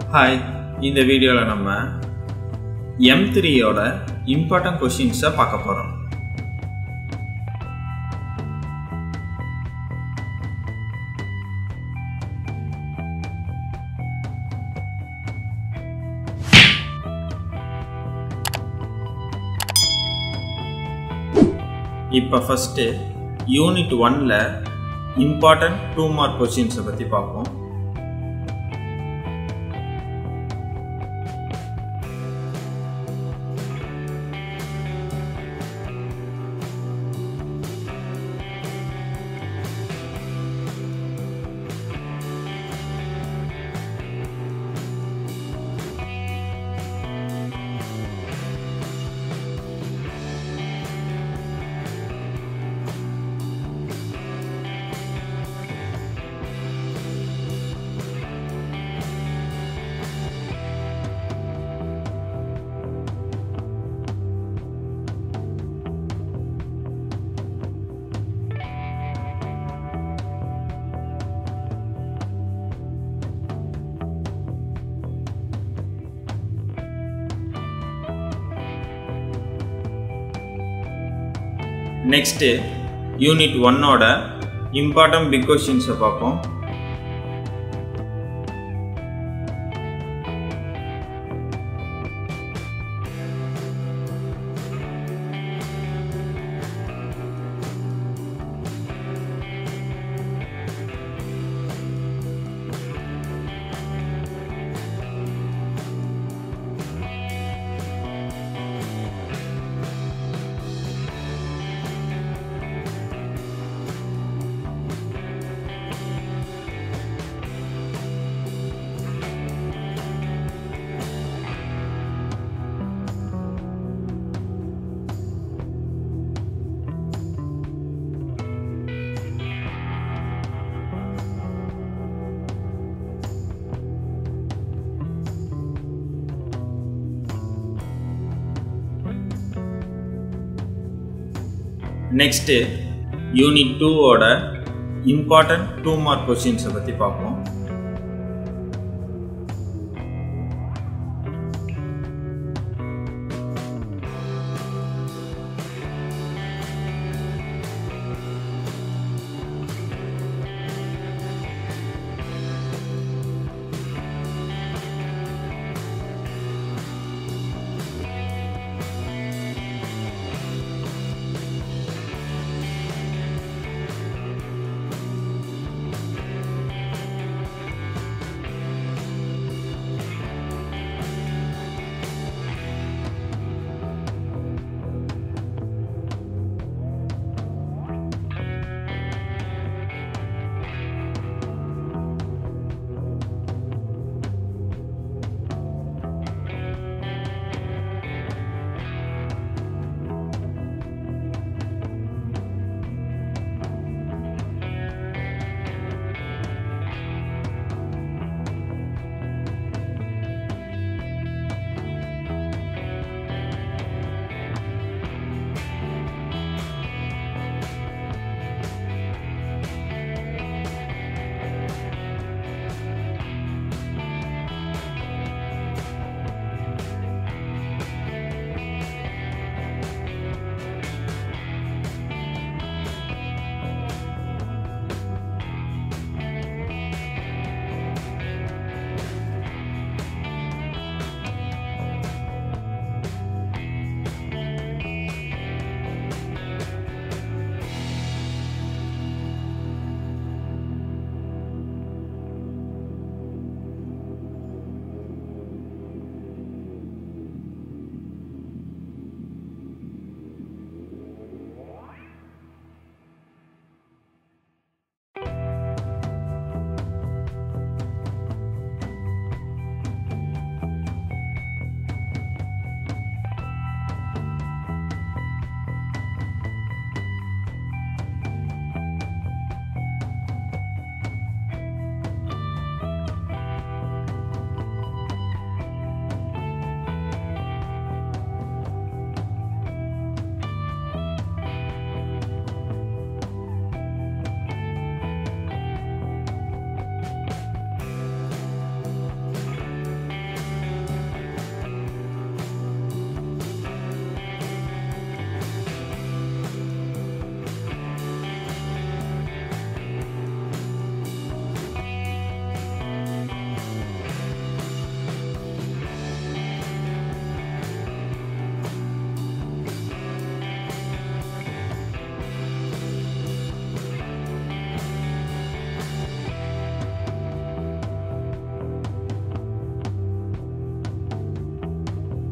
hi இந்த வீடியோவில் நம்ம எம் த்ரீயோட இம்பார்ட்டன்ட் கொஷின்ஸை பார்க்க போகிறோம் இப்போ ஃபஸ்ட்டு யூனிட் ஒன்ல இம்பார்ட்டன்ட் டூ மார்க் கொஷின்ஸை பற்றி பார்ப்போம் நெக்ஸ்ட்டு யூனிட் ஒன்னோட இம்பார்ட்டன்ட் பிக் கொஷின்ஸை பார்ப்போம் நெக்ஸ்ட்டு யூனிட் டூவோட இம்பார்ட்டன்ட் டூ மார்க் கொஷின்ஸை பற்றி பார்ப்போம்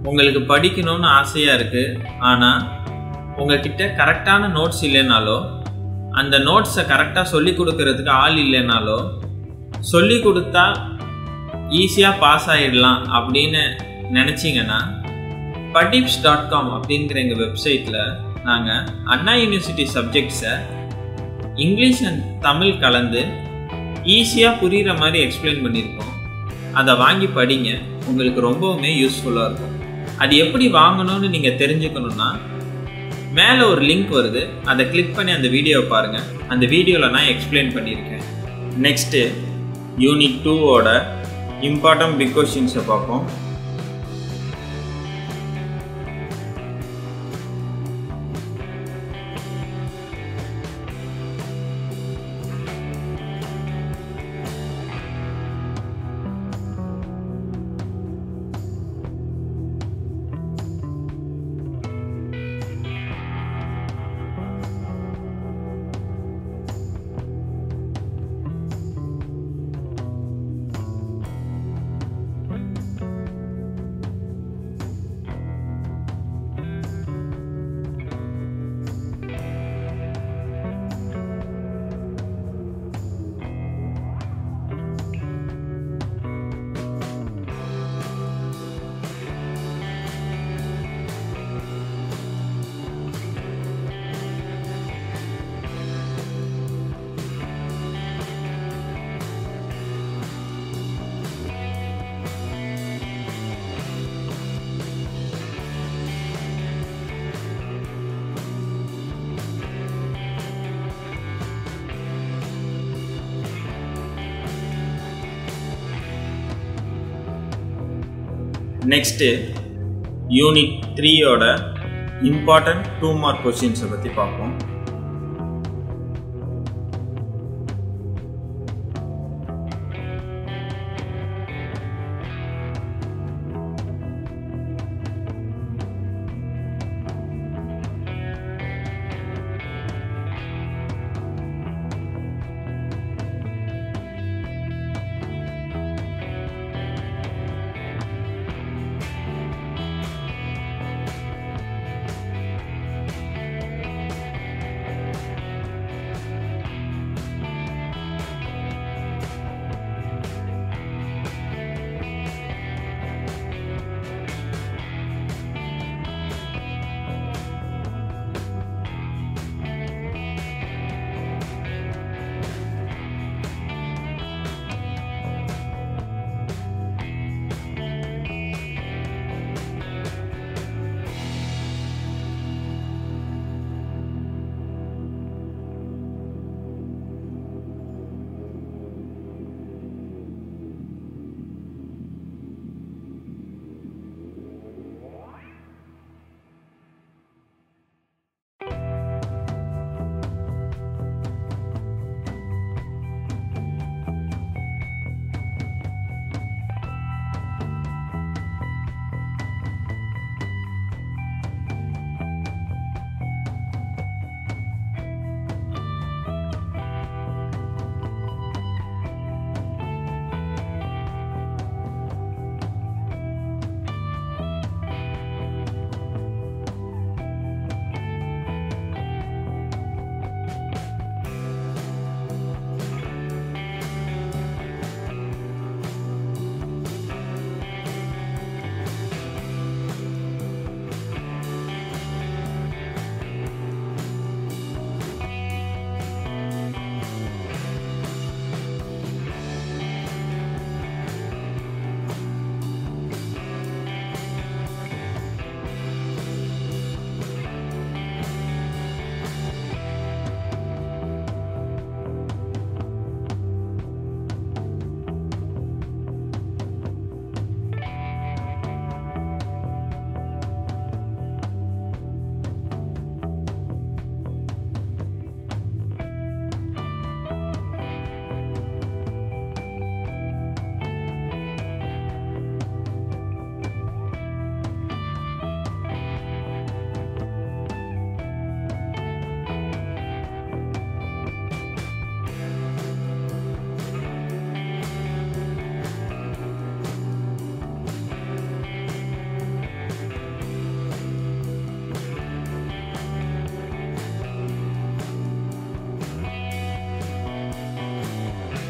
உங்களுக்கு படிக்கணும்னு ஆசையாக இருக்குது ஆனால் உங்ககிட்ட கரெக்டான நோட்ஸ் இல்லைனாலோ அந்த நோட்ஸை கரெக்டாக சொல்லி கொடுக்கறதுக்கு ஆள் இல்லைனாலோ சொல்லி கொடுத்தா ஈஸியாக பாஸ் ஆகிடலாம் அப்படின்னு நினச்சிங்கன்னா படிப்ஸ் டாட் காம் அப்படிங்கிற எங்கள் வெப்சைட்டில் நாங்கள் அண்ணா யூனிவர்சிட்டி சப்ஜெக்ட்ஸை இங்கிலீஷ் அண்ட் தமிழ் கலந்து ஈஸியாக புரிகிற மாதிரி எக்ஸ்பிளைன் பண்ணியிருக்கோம் அதை வாங்கி படிங்க உங்களுக்கு ரொம்பவுமே யூஸ்ஃபுல்லாக இருக்கும் அது எப்படி வாங்கணும்னு நீங்கள் தெரிஞ்சுக்கணுன்னா மேலே ஒரு லிங்க் வருது அதை கிளிக் பண்ணி அந்த வீடியோவை பாருங்கள் அந்த வீடியோவில் நான் எக்ஸ்பிளைன் பண்ணியிருக்கேன் நெக்ஸ்ட்டு யூனிட் டூவோட இம்பார்ட்டன்ட் பிக் கொஷின்ஸை பார்ப்போம் நெக்ஸ்ட்டு யூனிட் த்ரீயோட இம்பார்ட்டன்ட் டூ மார்க் கொஷின்ஸை பற்றி பார்ப்போம்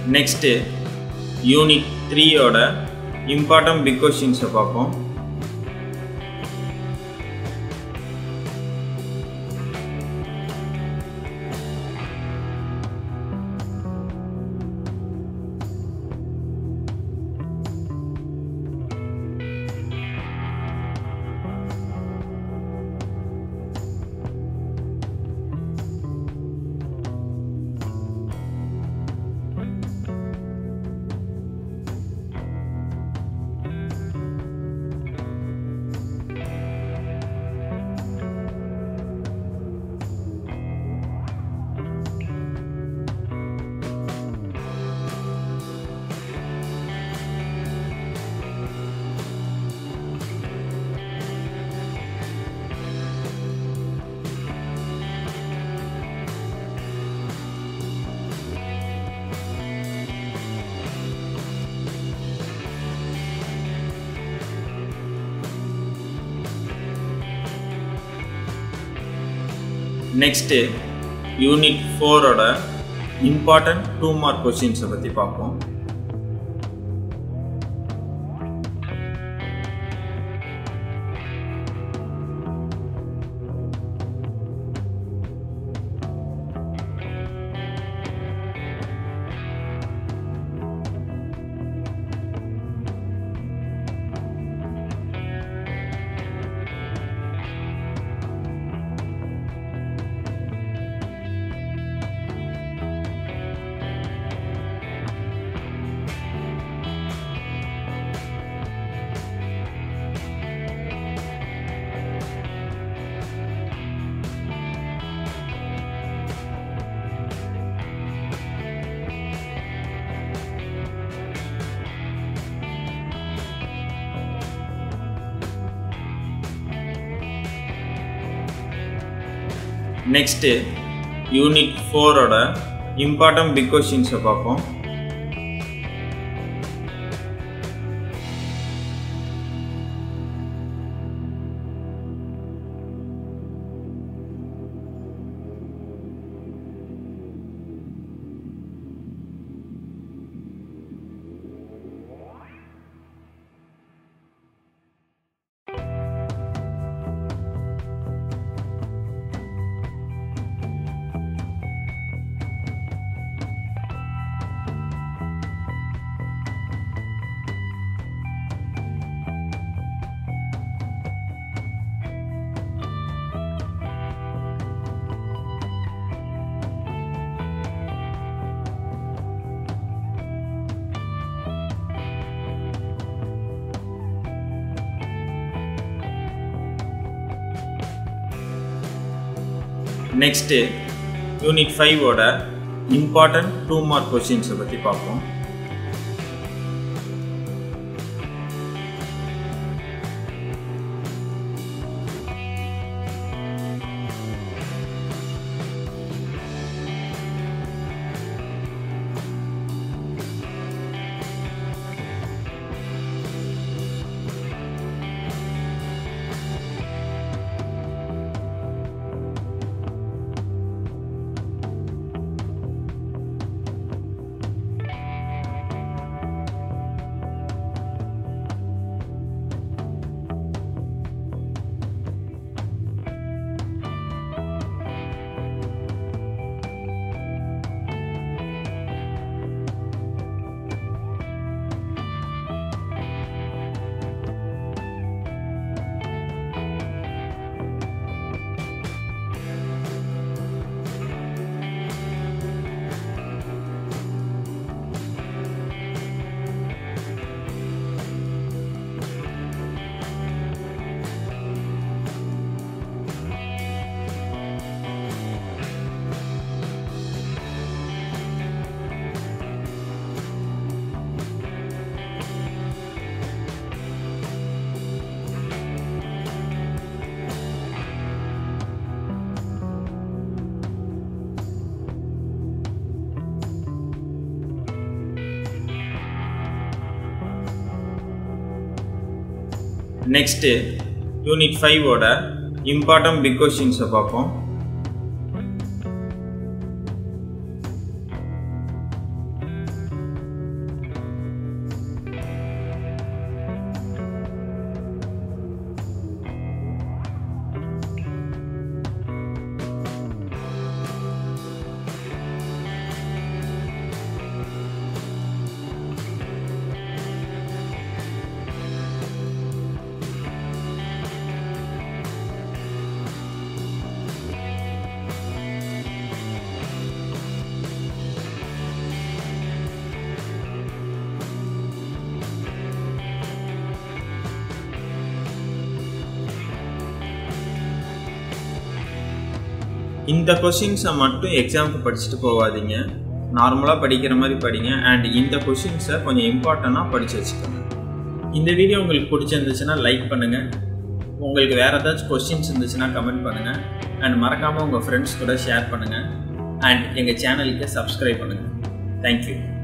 நெக்ஸ்ட்டு யூனிட் த்ரீயோட இம்பார்ட்டன்ட் பிக் கொஷின்ஸை பார்ப்போம் நெக்ஸ்ட்டு யூனிட் ஃபோரோட இம்பார்ட்டன்ட் டூ மார்க் கொஷின்ஸை பற்றி பார்ப்போம் நெக்ஸ்ட்டு யூனிட் ஃபோரோட இம்பார்ட்டன்ட் பிக் கொஷின்ஸை பார்ப்போம் நெக்ஸ்ட்டு யூனிட் ஃபைவோட இம்பார்ட்டன்ட் டூ மார்க் கொஷின்ஸை பற்றி பார்ப்போம் நெக்ஸ்ட்டு யூனிட் ஃபைவோட இம்பார்ட்டன்ட் பிக் கொஷின்ஸை பார்ப்போம் இந்த கொஷின்ஸை மட்டும் எக்ஸாமுக்கு படிச்சுட்டு போகாதீங்க நார்மலாக படிக்கிற மாதிரி படிங்க அண்ட் இந்த கொஷின்ஸை கொஞ்சம் இம்பார்ட்டண்ட்டாக படித்து வச்சுக்கோங்க இந்த வீடியோ உங்களுக்கு பிடிச்சிருந்துச்சுன்னா லைக் பண்ணுங்கள் உங்களுக்கு வேறு ஏதாச்சும் கொஸ்டின்ஸ் இருந்துச்சுன்னா கமெண்ட் பண்ணுங்கள் அண்ட் மறக்காமல் உங்கள் ஃப்ரெண்ட்ஸ் கூட ஷேர் பண்ணுங்கள் அண்ட் எங்கள் சேனலுக்கு சப்ஸ்கிரைப் பண்ணுங்கள் தேங்க்யூ